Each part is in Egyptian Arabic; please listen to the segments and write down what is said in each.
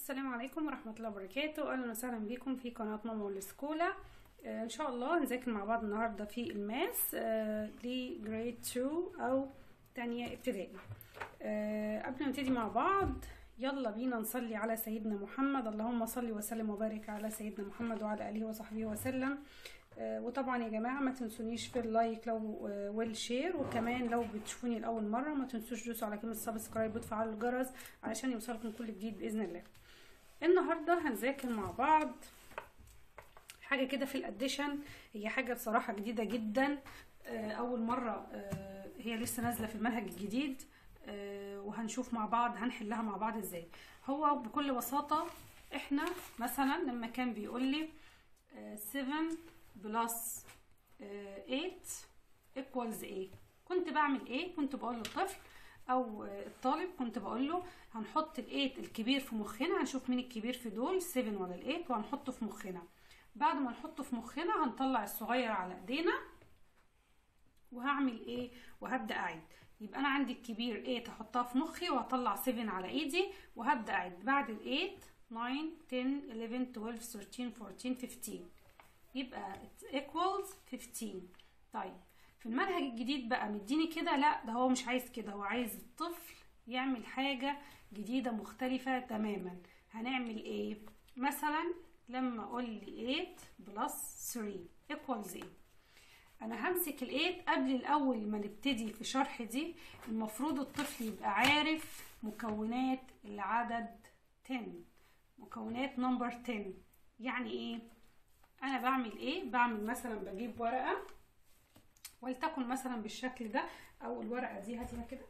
السلام عليكم ورحمة الله وبركاته أهلا وسهلا بكم في قناة ماما والسكولة آه، إن شاء الله نذاكر مع بعض النهاردة في الماس آه، لجريد 2 أو تانية ابتدائي آه، قبل ما نبتدي مع بعض يلا بينا نصلي على سيدنا محمد اللهم صل وسلم وبارك على سيدنا محمد وعلى آله وصحبه وسلم آه، وطبعا يا جماعة ما تنسونيش في اللايك لو آه، والشير وكمان لو بتشوفوني لأول مرة ما تنسوش تدوسوا على كلمة سبسكرايب وتفعلوا الجرس علشان يوصلكم كل جديد بإذن الله النهاردة هنذاكر مع بعض حاجة كده في الاديشن هي حاجة بصراحة جديدة جدا آه، أول مرة آه، هي لسه نازلة في المنهج الجديد آه، وهنشوف مع بعض هنحلها مع بعض ازاي هو بكل بساطة احنا مثلا لما كان بيقول لي 7 بلس 8 equals ايه كنت بعمل ايه كنت بقول للطفل او آه، الطالب كنت بقول له هنحط ال8 الكبير في مخنا هنشوف مين الكبير في دول 7 ولا ال8 وهنحطه في مخنا بعد ما نحطه في مخنا هنطلع الصغير على ايدينا وهعمل ايه وهبدا اعد يبقى انا عندي الكبير 8 هحطها في مخي وهطلع 7 على ايدي وهبدا اعد بعد ال 8 9 10 11 12 13 14 15 يبقى it equals 15 طيب في المنهج الجديد بقى مديني كده لا ده هو مش عايز كده هو عايز الطفل يعمل حاجة جديدة مختلفة تماما هنعمل ايه مثلا لما اقول لي 8 بلس 3 equals ايه انا همسك ال8 قبل الاول ما نبتدي في شرح دي المفروض الطفل يبقى عارف مكونات العدد 10 مكونات نمبر 10 يعني ايه انا بعمل ايه بعمل مثلا بجيب ورقه ولتكن مثلا بالشكل ده او الورقه دي هاتيها كده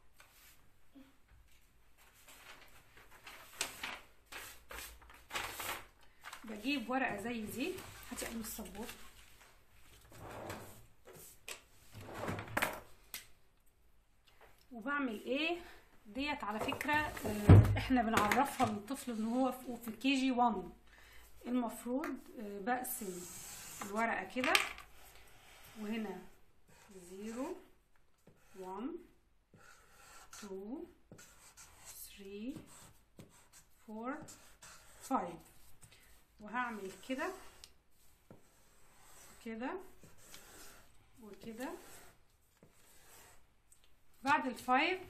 بجيب ورقه زي دي هاتي قلم السبوره وبعمل ايه ديت على فكره آه، احنا بنعرفها للطفل ان هو في- في كي جي 1 المفروض آه، بقسم الورقه كده وهنا 0 1 2 3 4 5 وهعمل كده كده وكده بعد الفايف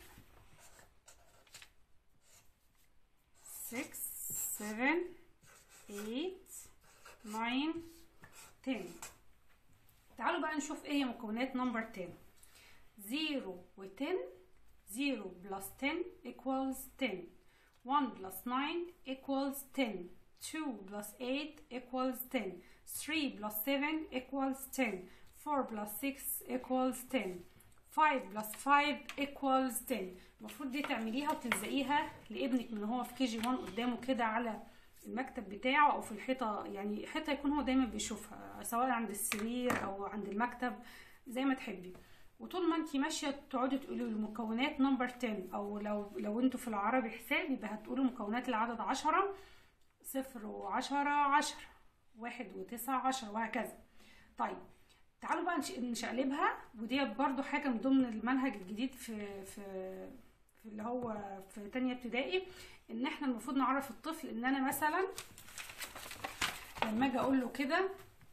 6 7 8 9 10 تعالوا بقى نشوف ايه هي مكونات نمبر 10 0 و 10 0 بلس 10 equals 10 1 بلس 9 equals 10 2 بلس 8 equals 10 3 بلس 7 equals 10 4 بلس 6 equals 10 5 بلس 5 equals 10 المفروض دي تعمليها وتلزقيها لابنك من هو في كي جي 1 قدامه كده على المكتب بتاعه او في الحيطه يعني حيطه يكون هو دايما بيشوفها سواء عند السرير او عند المكتب زي ما تحبي وطول ما انت ماشيه تقعدي تقولي له مكونات نمبر 10 او لو لو انتوا في العربي حساب يبقى هتقولوا مكونات العدد 10 صفر وعشرة عشرة واحد وتسعة عشرة وهكذا طيب تعالوا بقى نش- نشقلبها ودي برضو حاجة من ضمن المنهج الجديد في في في اللي هو في تانية ابتدائي ان احنا المفروض نعرف الطفل ان انا مثلا لما اجي اقول له كده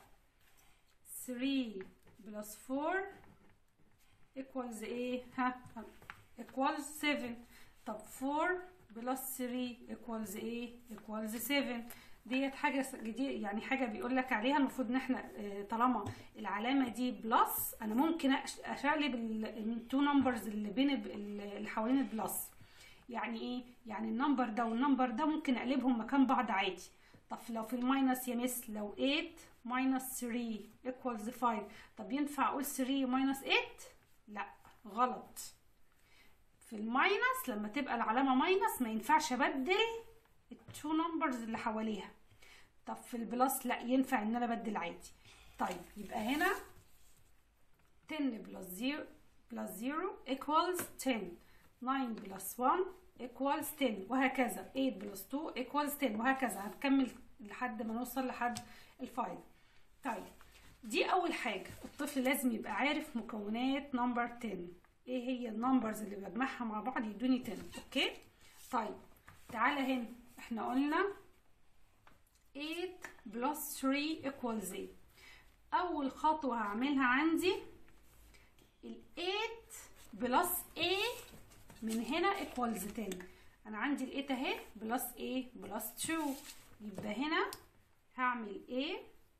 3 بلس 4 equals ايه ها equals 7 طب 4 بلس 3 equals ايه equals 7 ديت حاجه س- جديد يعني حاجه بيقول لك عليها المفروض ان احنا آه، طالما العلامه دي بلس انا ممكن أش- اشقلب التو نمبرز اللي بين ال- اللي حوالين البلس يعني ايه يعني النمبر ده والنمبر ده ممكن اقلبهم مكان بعض عادي طب لو في الماينس يا مس لو 8 ماينس 3 equals 5 طب ينفع اقول 3 ماينس 8 لا غلط في الماينس لما تبقى العلامه ماينس ما ينفعش ابدل التو نمبرز اللي حواليها طب في البلس لا ينفع ان انا ابدل عادي طيب يبقى هنا 10 بلس 0 بلس 0 equals 10 9 بلس 1 equals 10 وهكذا 8 بلس 2 equals 10 وهكذا هنكمل لحد ما نوصل لحد الفايف طيب دي اول حاجه الطفل لازم يبقى عارف مكونات نمبر 10 ايه هي النمبرز اللي بجمعها مع بعض يدوني 10 اوكي طيب تعالى هنا احنا قلنا 8 plus 3 equals 8 اول خطوة هعملها عندي ال 8 بلس A من هنا equals 10 انا عندي ال 8 اهي بلس A بلس 2 يبقى هنا هعمل A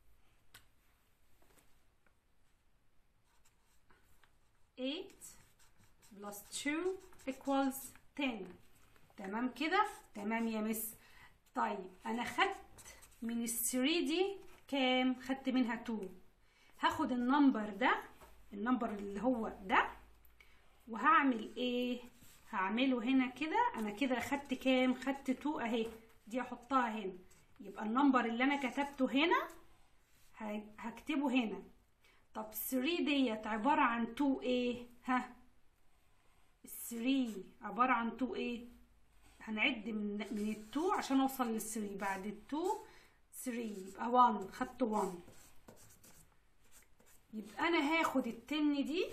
eight plus two equals ten تمام كده تمام يا مس طيب انا خدت من الثري دي كام خدت منها 2 هاخد النمبر ده النمبر اللي هو ده وهعمل ايه هعمله هنا كده انا كده خدت كام خدت 2 اهي دي احطها هنا يبقى النمبر اللي انا كتبته هنا هكتبه هنا طب 3 ديت عبارة عن 2 ايه ها 3 عبارة عن 2 ايه هنعد من من ال 2 عشان اوصل لل 3 بعد ال 2 3 يبقى 1 خدت 1 يبقى انا هاخد ال 10 دي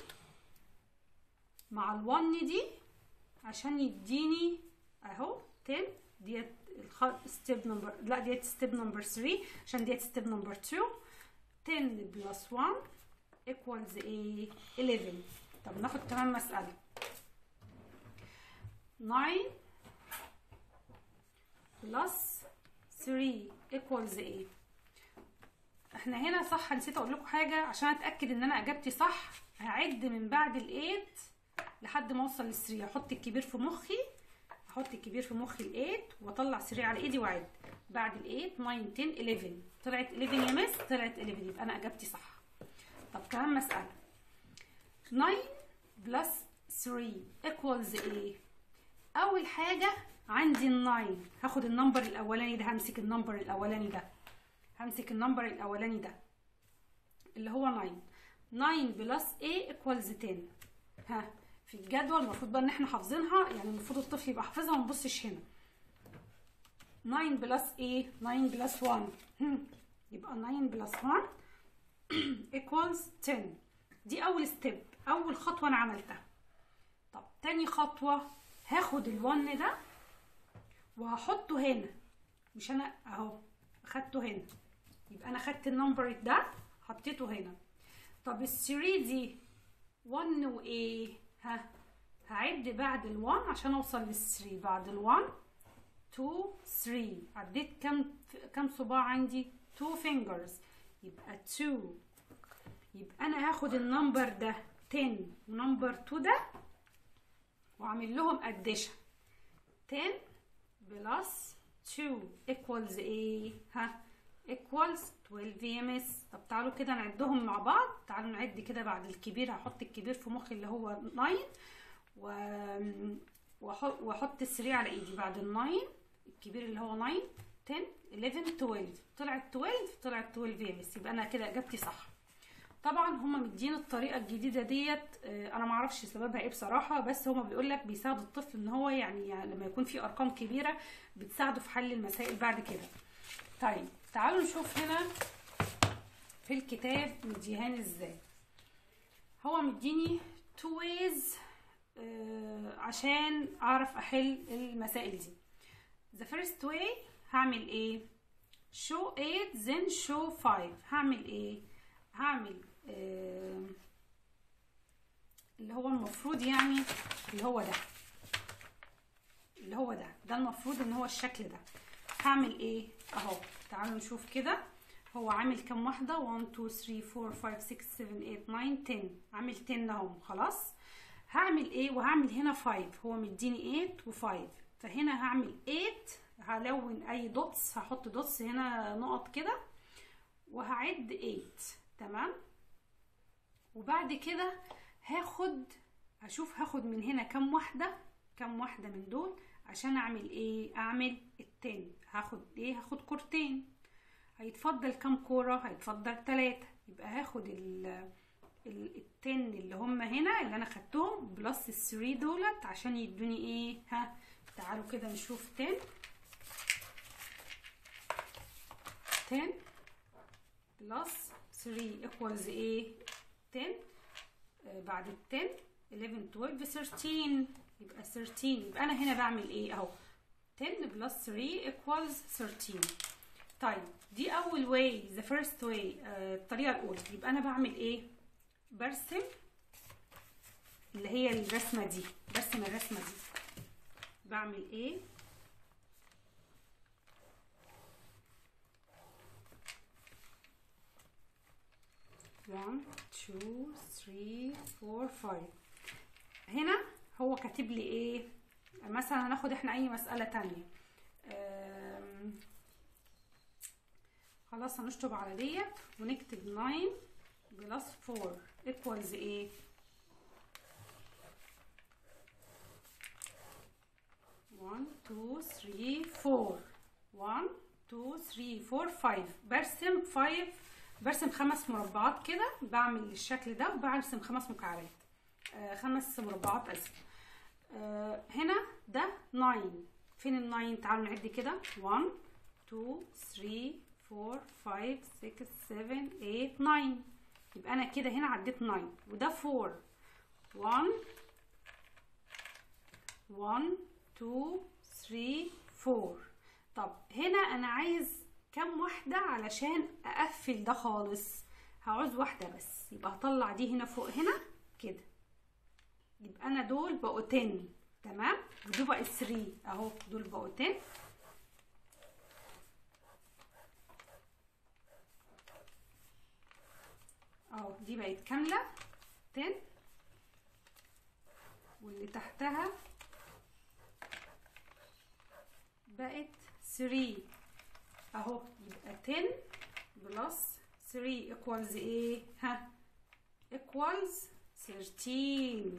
مع ال 1 دي عشان يديني اهو 10 ديت ستيب نمبر لا ديت ستيب نمبر 3 عشان ديت ستيب نمبر 2 10 بلس 1 equals ايه 11 طب ناخد كمان مسألة 9 plus 3 equals ايه احنا هنا صح نسيت اقول لكم حاجة عشان اتأكد ان انا اجابتي صح هعد من بعد ال 8 لحد ما اوصل لل 3 احط الكبير في مخي احط الكبير في مخي ال 8 واطلع 3 على ايدي واعد بعد ال 8 9 10 11 طلعت 11 يا مس طلعت 11 يبقى انا اجابتي صح طب كمان مسألة 9 بلس 3 equals ايه اول حاجة عندي ال 9 هاخد النمبر الاولاني ده همسك النمبر الاولاني ده همسك النمبر الاولاني ده اللي هو 9 9 بلس a equals 10 ها في الجدول المفروض بقى ان احنا حافظينها يعني المفروض الطفل يبقى حافظها وما نبصش هنا 9 بلس a 9 بلس 1 يبقى 9 بلس 1 equals 10 دي اول ستيب اول خطوه انا عملتها طب تاني خطوه هاخد ال1 ده وهحطه هنا مش انا اهو اخدته هنا يبقى انا خدت النمبر ده حطيته هنا طب ال3 دي 1 وايه ها هعد بعد ال1 عشان اوصل لل3 بعد ال1 2 3 عديت كام كام صباع عندي 2 fingers يبقى 2 يبقى انا هاخد النمبر ده 10 ونمبر 2 ده واعمل لهم اديشن 10 بلس 2 equals ايه ها equals 12 يا مس طب تعالوا كده نعدهم مع بعض تعالوا نعد كده بعد الكبير هحط الكبير في مخي اللي هو 9 و واحط ال 3 على ايدي بعد ال 9 الكبير اللي هو 9 10 11 12 طلعت 12 طلعت 12 يا مس يبقى انا كده اجابتي صح طبعا هما مدين الطريقه الجديده ديت انا ما اعرفش سببها ايه بصراحه بس هما بيقول لك بيساعد الطفل ان هو يعني, يعني لما يكون في ارقام كبيره بتساعده في حل المسائل بعد كده طيب تعالوا نشوف هنا في الكتاب مديهاني ازاي هو مديني تو ويز آه عشان اعرف احل المسائل دي the first way هعمل ايه show 8 then show 5 هعمل ايه هعمل آه اللي هو المفروض يعني اللي هو ده اللي هو ده ده المفروض ان هو الشكل ده هعمل ايه اهو تعالوا نشوف كده هو عامل كام واحدة 1 2 3 4 5 6 7 8 9 10 عامل 10 اهو خلاص هعمل ايه وهعمل هنا 5 هو مديني 8 و5 فهنا هعمل 8 هلون اي دوتس هحط دوتس هنا نقط كده وهعد 8 تمام وبعد كده هاخد هشوف هاخد من هنا كام واحدة كام واحدة من دول عشان اعمل ايه اعمل التاني هاخد ايه هاخد كورتين هيتفضل كام كورة هيتفضل تلاتة يبقى هاخد ال التن اللي هم هنا اللي انا خدتهم بلس الثري دولت عشان يدوني ايه ها تعالوا كده نشوف تن تن بلس 3 equals ايه 10 آه بعد ال 10 11 12 13 يبقى 13 يبقى انا هنا بعمل ايه اهو 10 plus 3 equals 13 طيب دي اول way the first way آه الطريقه الاولى يبقى انا بعمل ايه برسم اللي هي الرسمه دي برسم الرسمه دي بعمل ايه one two three four five هنا هو كاتب لي ايه مثلا هناخد احنا اي مسألة تانية أم، خلاص هنشطب على ديت ونكتب 9 بلس 4 equals ايه one two three four one two three four five برسم five برسم خمس مربعات كده بعمل الشكل ده وبرسم خمس مكعبات آه خمس مربعات اسف آه هنا ده 9 فين ال 9 تعالوا نعد كده 1 2 3 4 5 6 7 8 9 يبقى انا كده هنا عديت 9 وده 4 1 1 2 3 4 طب هنا انا عايز كام واحدة علشان اقفل ده خالص هعوز واحدة بس يبقى هطلع دي هنا فوق هنا كده يبقى انا دول بقوا 10 تمام ودول بقى 3 اهو دول بقوا 10 اهو دي بقت كاملة 10 واللي تحتها بقت 3 اهو يبقى 10 بلس 3 equals ايه ها equals 13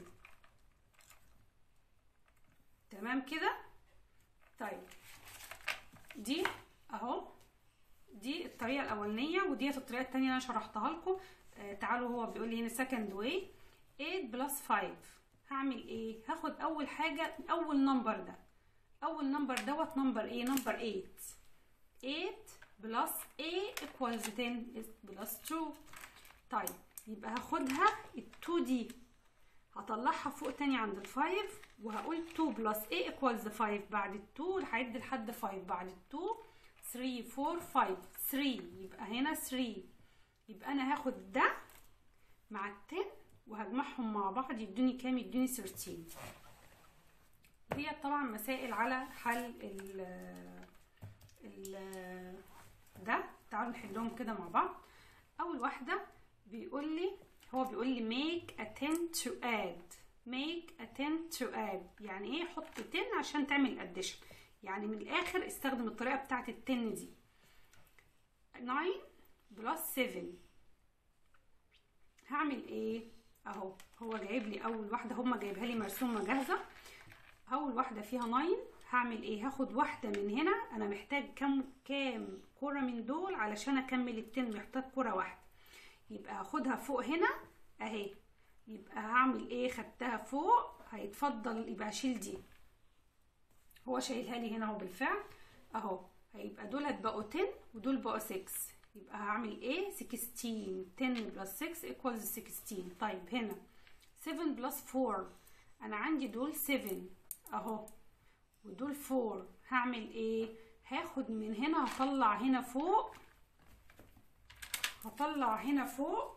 تمام كده طيب دي اهو دي الطريقه الاولانيه وديت الطريقه الثانيه اللي انا شرحتها لكم آه تعالوا هو بيقول لي هنا second way 8 بلس 5 هعمل ايه هاخد اول حاجه اول نمبر ده اول نمبر دوت نمبر ايه نمبر 8 8 بلس a equals 10 بلس 2 طيب يبقى هاخدها ال 2 دي هطلعها فوق تاني عند ال 5 وهقول 2 بلس a equals 5 بعد ال 2 هعد لحد 5 بعد ال 2 3 4 5 3 يبقى هنا 3 يبقى انا هاخد ده مع ال 10 وهجمعهم مع بعض يدوني كام يدوني 13 ديت طبعا مسائل على حل ال ال ده تعالوا نحلهم كده مع بعض اول واحده بيقول لي هو بيقول لي make a 10 to add make a 10 to add يعني ايه حط 10 عشان تعمل addition يعني من الاخر استخدم الطريقه بتاعت ال 10 دي 9 بلس 7 هعمل ايه اهو هو جايب لي اول واحده هما جايبها لي مرسومه جاهزه اول واحده فيها 9 هعمل ايه هاخد واحده من هنا انا محتاج كام كام كره من دول علشان اكمل التن محتاج كره واحده يبقى هاخدها فوق هنا اهي يبقى هعمل ايه خدتها فوق هيتفضل يبقى اشيل دي هو شايلها لي هنا اهو بالفعل اهو هيبقى دول بقوا 10 ودول بقوا 6 يبقى هعمل ايه 16 10 بلس 6 equals 16 طيب هنا 7 بلس 4 انا عندي دول 7 اهو ودول 4 هعمل ايه هاخد من هنا هطلع هنا فوق هطلع هنا فوق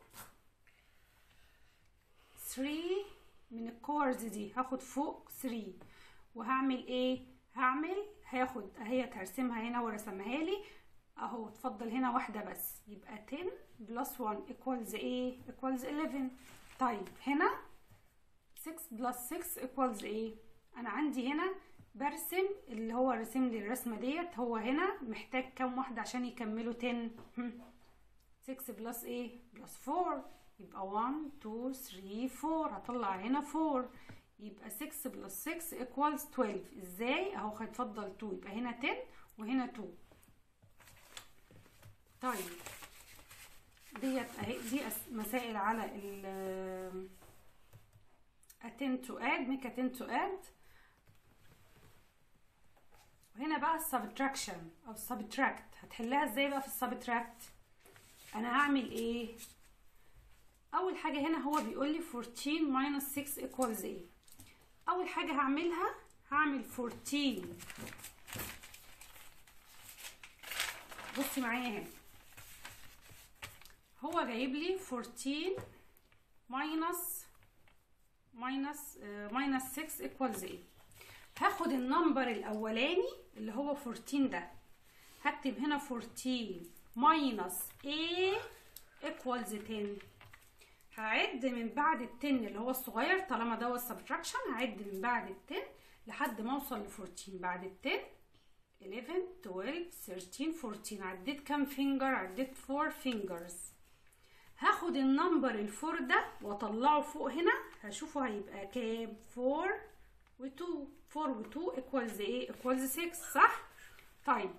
3 من الكورز دي هاخد فوق 3 وهعمل ايه هعمل هاخد اهي هرسمها هنا ورسمها لي اهو اتفضل هنا واحده بس يبقى 10 بلس 1 equals ايه equals 11 طيب هنا 6 بلس 6 equals ايه انا عندي هنا برسم اللي هو رسم لي الرسمه ديت هو هنا محتاج كام واحده عشان يكملوا 10 6 بلس ايه بلس 4 يبقى 1 2 3 4 هطلع هنا 4 يبقى 6 بلس 6 equals 12 ازاي اهو هيتفضل 2 يبقى هنا 10 وهنا 2 طيب ديت اهي دي مسائل على ال attend to add make attend to add وهنا بقى السبتراكشن او السبتراكت هتحلها ازاي بقى في السبتراكت انا هعمل ايه اول حاجه هنا هو بيقول لي 14 minus 6 equals ايه اول حاجه هعملها هعمل 14 بصي معايا هنا هو جايب لي 14 ماينس ماينس ماينس 6 ايكوالز ايه هاخد النمبر الاولاني اللي هو 14 ده هكتب هنا 14 ماينس a equals 10 هعد من بعد ال 10 اللي هو الصغير طالما ده هو subtraction هعد من بعد ال 10 لحد ما اوصل ل 14 بعد ال 10 11 12 13 14 عديت كام فينجر عديت 4 فينجرز هاخد النمبر الفور ده واطلعه فوق هنا هشوفه هيبقى كام 4 و2 4 و2 equals ايه equals 6 صح طيب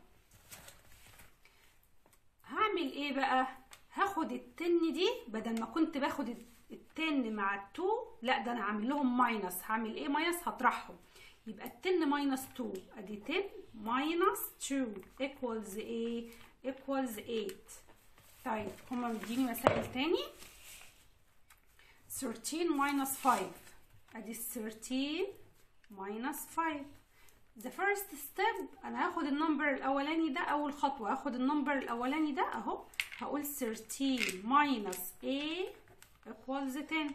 هعمل ايه بقى هاخد التن دي بدل ما كنت باخد التن مع التو لا ده انا هعمل لهم ماينس هعمل ايه ماينس هطرحهم يبقى التن ماينس 2 ادي 10 ماينس 2 equals ايه equals 8 طيب هما مديني مسائل تاني 13 minus 5 ادي 13 minus 5 the first step انا هاخد النمبر الاولاني ده اول خطوه هاخد النمبر الاولاني ده اهو هقول 13 minus a equals 10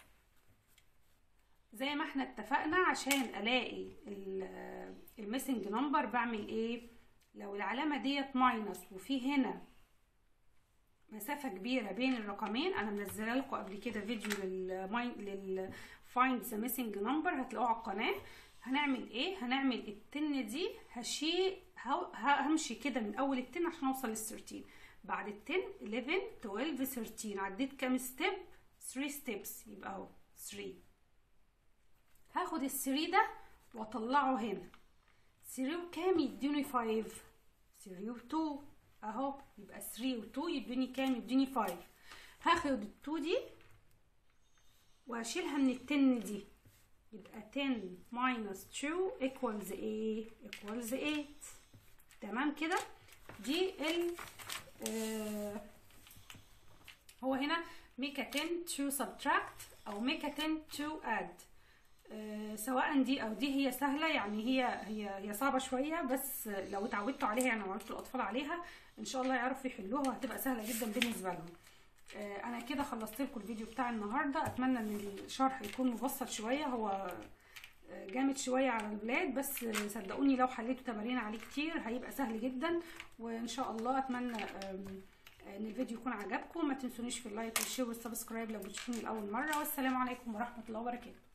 زي ما احنا اتفقنا عشان الاقي الميسنج نمبر بعمل ايه لو العلامه ديت ماينس وفي هنا مسافه كبيره بين الرقمين انا منزله لكم قبل كده فيديو لل لل find the missing number هتلاقوه على القناه هنعمل ايه هنعمل التن دي هشيل همشي كده من اول التن عشان اوصل لل 13 بعد التن 11 12 13 عديت كام ستيب 3 ستيبس يبقى اهو 3 هاخد ال 3 ده واطلعه هنا 3 وكام يدوني 5 3 و 2 اهو يبقى 3 و 2 يدوني كام يدوني 5 هاخد ال 2 دي وهشيلها من التن دي يبقى 10 minus 2 equals ايه equals 8 تمام كده دي ال آه هو هنا make a 10 to subtract او make a 10 to add آه سواء دي او دي هي سهله يعني هي هي هي صعبه شويه بس لو اتعودتوا عليها يعني عودتوا الاطفال عليها ان شاء الله يعرفوا يحلوها وهتبقى سهله جدا بالنسبه لهم آه انا كده خلصت لكم الفيديو بتاع النهارده اتمنى ان الشرح يكون مبسط شويه هو جامد شويه على الولاد بس صدقوني لو حليتوا تمارين عليه كتير هيبقى سهل جدا وان شاء الله اتمنى ان الفيديو يكون عجبكم ما تنسونيش في اللايك والشير والسبسكرايب لو بتشوفوني لاول مره والسلام عليكم ورحمه الله وبركاته